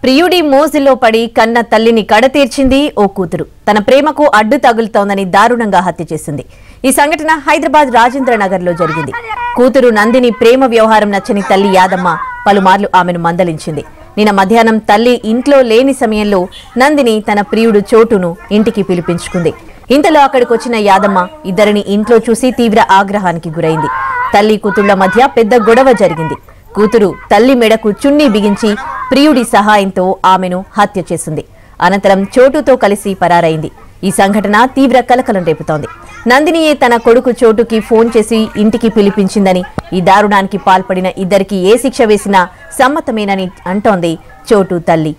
ప్రియుడి మోజులో పడి కన్న తల్లిని కడతీర్చింది ఓ కూతురు తన ప్రేమకు అడ్డు తగులుతోందని దారుణంగా హత్య చేసింది ఈ సంఘటన హైదరాబాద్ రాజేంద్ర నగర్ లో జరిగింది కూతురు నందిని ప్రేమ వ్యవహారం నచ్చని తల్లి యాదమ్మ పలుమార్లు ఆమెను మందలించింది నిన్న మధ్యాహ్నం తల్లి ఇంట్లో లేని సమయంలో నందిని తన ప్రియుడు చోటును ఇంటికి పిలిపించుకుంది ఇంతలో అక్కడికి వచ్చిన యాదమ్మ ఇద్దరిని ఇంట్లో చూసి తీవ్ర ఆగ్రహానికి గురైంది తల్లి కూతుళ్ల మధ్య పెద్ద గొడవ జరిగింది కూతురు తల్లి మెడకు చున్నీ బిగించి ప్రియుడి సహాయంతో ఆమెను హత్య చేసింది అనంతరం చోటుతో కలిసి పరారైంది ఈ సంఘటన తీవ్ర కలకలం రేపుతోంది నందినియే తన కొడుకు చోటుకి ఫోన్ చేసి ఇంటికి పిలిపించిందని ఈ దారుణానికి పాల్పడిన ఇద్దరికి ఏ శిక్ష వేసినా సమ్మతమేనని అంటోంది చోటు తల్లి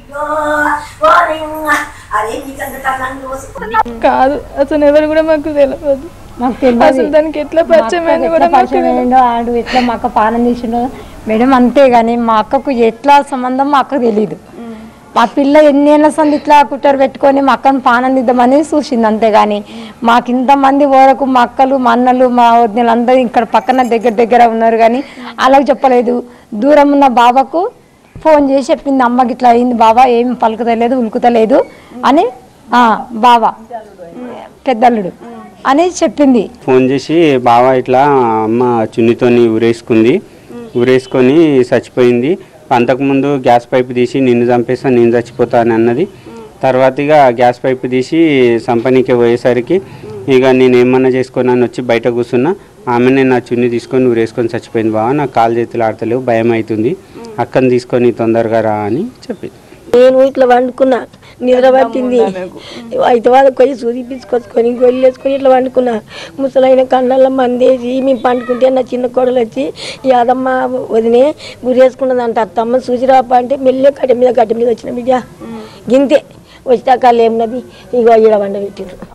కాదు అసలు ఎవరు కూడా మాకు తెలియదు మాకు తెలియదు అసలు దానికి ఎట్లా పరిచయం అయింది కూడా ఎట్లా మాకు పరిచయం అయిందో ఆడు ఎట్లా మా అక్క పాలన చేసిండో మేడం అంతే కానీ మా అక్కకు ఎట్లా సంబంధం మా అక్కకు తెలియదు మా పిల్ల ఎన్ని ఏళ్ళ సంది ఇట్లా కుట్టర్ పెట్టుకొని మా అక్కను పానం దిద్దామని చూసింది అంతే కానీ మాకు ఇంతమంది వరకు మా అక్కలు మా అన్నలు మా వదినలు అందరూ ఇక్కడ పక్కన దగ్గర దగ్గర ఉన్నారు కానీ అలాగ చెప్పలేదు దూరం ఉన్న బాబాకు ఫోన్ చేసి చెప్పింది అమ్మకి ఇట్లా అయింది బాబా ఏం పలుకుతలేదు ఉలుకుతలేదు అని ఆ, బాబా పెద్దల్లుడు అని చెప్పింది ఫోన్ చేసి బావ ఇట్లా అమ్మ చున్నితోని ఊరేసుకుంది ఊరేసుకొని చచ్చిపోయింది అంతకుముందు గ్యాస్ పైపు తీసి నిన్ను చంపేస్తా నేను చచ్చిపోతా అని అన్నది తర్వాత ఇక గ్యాస్ పైపు తీసి సంపనీకి పోయేసరికి ఇక నేను ఏమన్నా చేసుకొని అని వచ్చి బయట కూర్చున్నా ఆమెనే నా చున్ని తీసుకొని ఊరేసుకొని చచ్చిపోయింది బావ నాకు కాలు చేతులు ఆడతలేవు భయం అవుతుంది అక్కని తీసుకొని తొందరగా రా అని చెప్పింది నేను ఇట్లా వండుకున్నా నిద్ర పట్టింది అయితే వాళ్ళకి పోయి సూదిపించుకొచ్చుకొని గొల్లు వేసుకొని ఇట్లా వండుకున్నా ముసలైన కళ్ళల్లో మందేసి మేము పండుకుంటే నా చిన్న కోడలు వచ్చి యాదమ్మ వదినే గురేసుకున్నదంట అత్తమ్మ సూచిరాప అంటే మెల్లె కట్టె మీద కట్టె మీద వచ్చిన బిడ్డ గింతే వచ్చాక ఏమున్నది ఇగో ఈడ వండ పెట్టిండ్రు